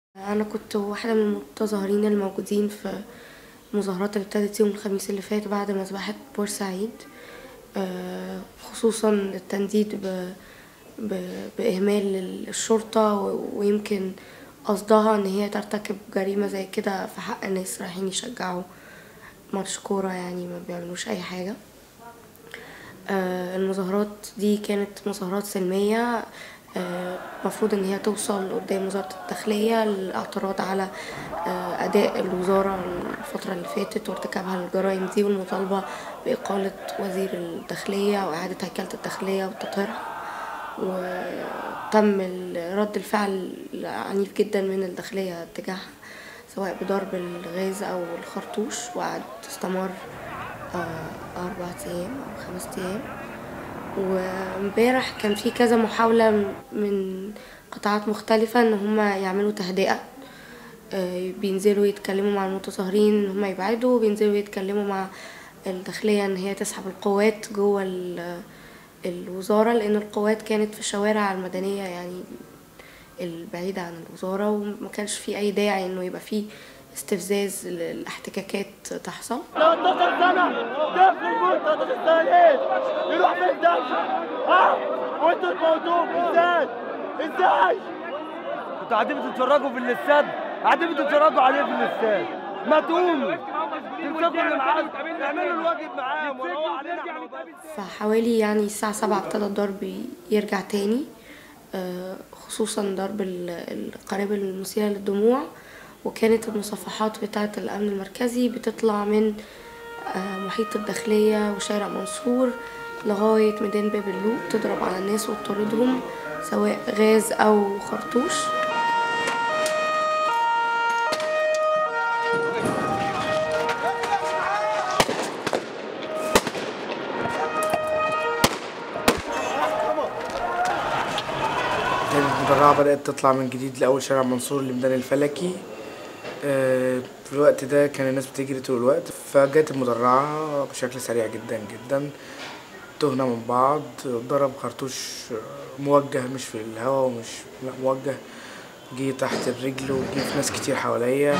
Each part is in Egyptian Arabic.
أنا كنت واحدة من المتظاهرين الموجودين في المظاهرات اللي ابتدت يوم الخميس اللي فات بعد مذبحة بورسعيد آه، خصوصا التنديد ب... ب... بإهمال الشرطة و- ويمكن قصدها إن هي ترتكب جريمة زي كده في حق ناس رايحين يشجعوا ماتش كورة يعني ما بيعملوش أي حاجة آه، المظاهرات دي كانت مظاهرات سلمية آه، مفروض ان هي توصل قدام وزارة الداخلية للاعتراض على آه، اداء الوزارة الفترة اللي فاتت وارتكابها للجرائم دي والمطالبة باقالة وزير الداخلية واعادة هيكلة الداخلية وتطهيرها وتم ال- رد الفعل عنيف جدا من الداخلية تجاهها سواء بضرب الغاز او الخرطوش وقعد استمر آه، أربع أيام أو خمس أيام وامبارح كان في كذا محاولة من قطاعات مختلفة إن هما يعملوا تهدئة آه، بينزلوا يتكلموا مع المتظاهرين إن هما يبعدوا بينزلوا يتكلموا مع الداخلية إن هي تسحب القوات جوه ال- الوزارة لأن القوات كانت في الشوارع المدنية يعني البعيدة عن الوزارة وما كانش في أي داعي إنه يبقى في استفزاز الاحتكاكات تحصل 13 سنة طفل يموت 13 سنة ليه؟ يروح في الدم ها؟ وانتوا تموتوه ازاي؟ ازاي؟ كنتوا قاعدين بتتفرجوا في الاستاد قاعدين بتتفرجوا عليه في الاستاد ما تقوموا تمسكوا اللي معاكم اعملوا الواجب معاهم وروقوا علينا احنا وبس. فحوالي يعني الساعة سبعة ابتدى الضرب يرجع تاني آه، خصوصا ضرب ال- القنابل المثيرة للدموع وكانت المصفحات بتاعة الأمن المركزي بتطلع من آه، محيط الداخلية وشارع منصور لغاية ميدان باب اللوق تضرب على الناس وتطاردهم سواء غاز أو خرطوش المدرعة بدأت تطلع من جديد لأول شارع منصور لميدان الفلكي آه، في الوقت ده كان الناس بتجري طول الوقت فجت المدرعة بشكل سريع جدا جدا تهنا من بعض ضرب خرطوش موجه مش في الهواء ومش لا موجه جه تحت الرجل وجه في ناس كتير حواليا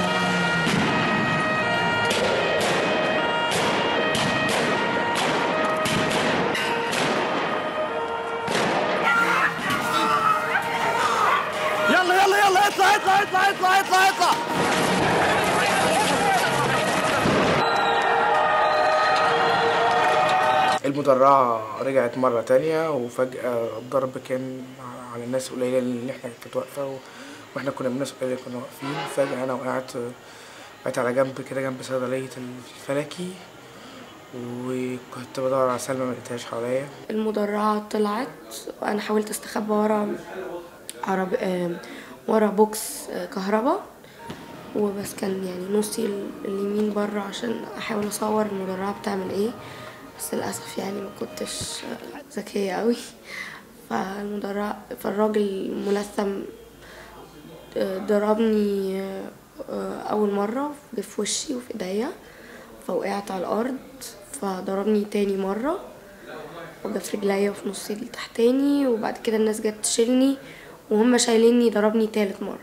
يلا يلا يلا اطلع اطلع اطلع اطلع اطلع اطلع المدرعة رجعت مرة تانية وفجأة الضرب كان على الناس قليلة اللي احنا كانت واقفة و- واحنا كنا من الناس قليلة اللي كنا واقفين فجأة أنا وقعت وقعت على جنب كده جنب صيدلية الفلكي وكنت بدور على سلمى ما لقيتهاش حواليا المدرعة طلعت وأنا حاولت استخبى ورا عرب آه، ورا بوكس آه، كهرباء وبس كان يعني نصي ال- اليمين بره عشان أحاول أصور المدرعة بتعمل إيه بس للأسف يعني ما كنتش آه، ذكية أوي فالمدرعة فالراجل الملثم آه، ضربني آه، آه، أول مرة جه في وشي وفي ايديا فوقعت على الأرض فضربني تاني مرة وجا في رجليا وفي نصي التحتاني وبعد كده الناس جت تشيلني وهم شايليني ضربني تالت مرة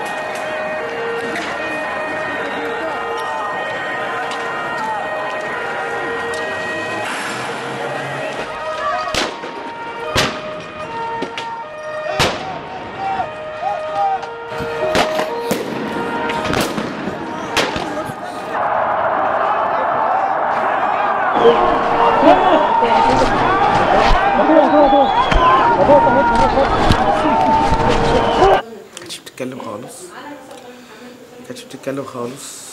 كانتش بتتكلم خالص كانتش بتتكلم خالص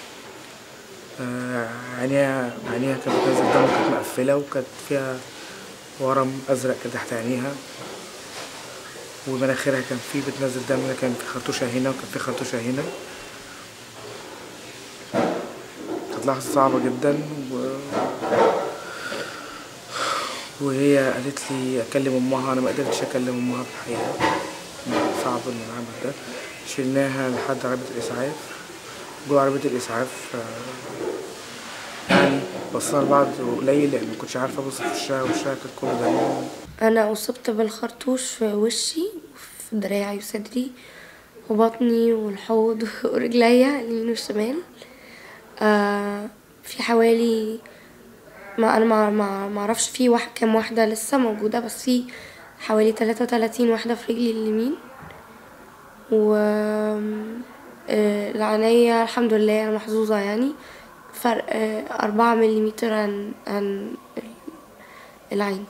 آه، عينيها عينيها كانت بتنزل دم كانت مقفلة وكانت فيها ورم أزرق كده تحت عينيها ومناخيرها كان فيه بتنزل دم كان في خرطوشة هنا وكان في خرطوشة هنا كانت لحظة صعبة جدا و... وهي قالت لي أكلم أمها أنا ما قدرتش أكلم أمها في الحقيقة صعب إن العمل ده شلناها لحد عربية الإسعاف جوه عربية الإسعاف آه، يعني بصينا لبعض قليل لأن ما كنتش عارفة أبص في وشها وشها كانت كله دم أنا أصبت بالخرطوش في وشي وفي دراعي وصدري وبطني والحوض ورجليا اليمين والشمال آه في حوالي ما انا ما ما معرفش في واحد كام واحدة لسه موجودة بس في حوالي تلاتة وتلاتين واحدة في رجلي اليمين و آه، العينيا الحمد لله انا محظوظة يعني فرق آه، أربعة مليمتر عن عن العين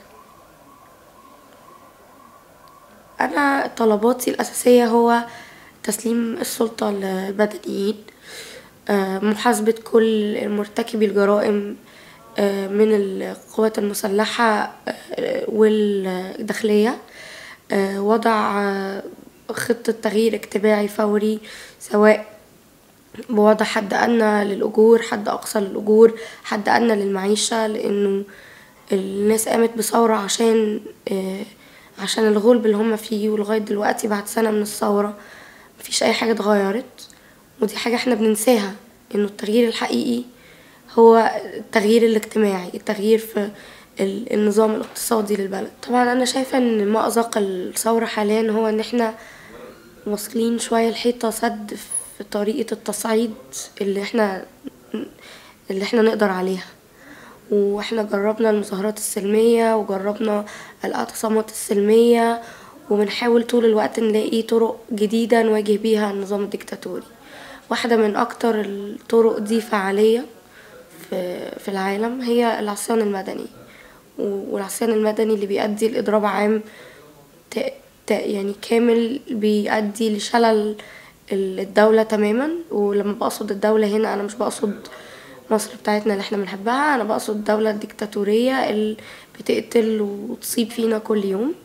انا طلباتي الاساسيه هو تسليم السلطه للمدنيين آه، محاسبه كل مرتكبي الجرائم آه، من القوات المسلحه آه، والداخليه آه، وضع آه، خطه تغيير اجتماعي فوري سواء بوضع حد أدنى للأجور حد أقصى للأجور حد أدنى للمعيشة لأنه الناس قامت بثورة عشان آه، عشان الغلب اللي هم فيه ولغاية دلوقتي بعد سنة من الثورة مفيش أي حاجة اتغيرت ودي حاجة احنا بننساها إنه التغيير الحقيقي هو التغيير الاجتماعي التغيير في ال- النظام الاقتصادي للبلد طبعا أنا شايفة إن مأزق الثورة حاليا هو إن احنا واصلين شوية الحيطة سد في طريقة التصعيد اللي احنا اللي احنا نقدر عليها واحنا جربنا المظاهرات السلمية وجربنا الاعتصامات السلمية وبنحاول طول الوقت نلاقي طرق جديدة نواجه بيها النظام الديكتاتوري واحدة من أكتر الطرق دي فعالية في, في العالم هي العصيان المدني والعصيان المدني اللي بيؤدي لإضراب عام ت- ت- يعني كامل بيؤدي لشلل ال- الدولة تماما ولما بقصد الدولة هنا أنا مش بقصد مصر بتاعتنا اللي احنا بنحبها أنا بقصد الدولة الديكتاتورية اللي بتقتل وتصيب فينا كل يوم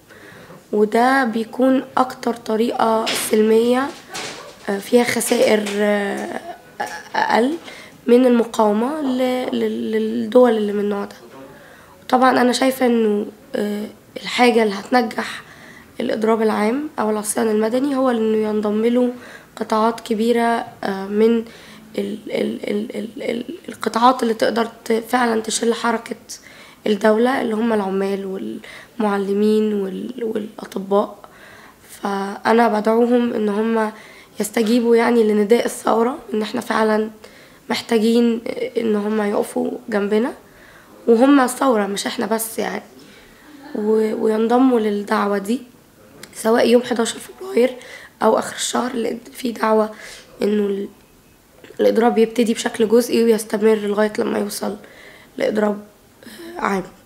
وده بيكون أكتر طريقة سلمية آه، فيها خسائر آه، أقل من المقاومة ل- لل- للدول اللي من النوع ده طبعا انا شايفه انه آه، الحاجه اللي هتنجح الاضراب العام او العصيان المدني هو انه ينضم له قطاعات كبيره آه، من ال ال ال ال ال القطاعات اللي تقدر ت- فعلا تشل حركه الدوله اللي هم العمال والمعلمين وال- والاطباء فانا بدعوهم ان هم يستجيبوا يعني لنداء الثوره ان احنا فعلا محتاجين ان هم يقفوا جنبنا وهم الثورة مش احنا بس يعني و- وينضموا للدعوة دي سواء يوم 11 فبراير أو آخر الشهر لأن في دعوة إنه ال- الإضراب يبتدي بشكل جزئي ويستمر لغاية لما يوصل لإضراب آه، عام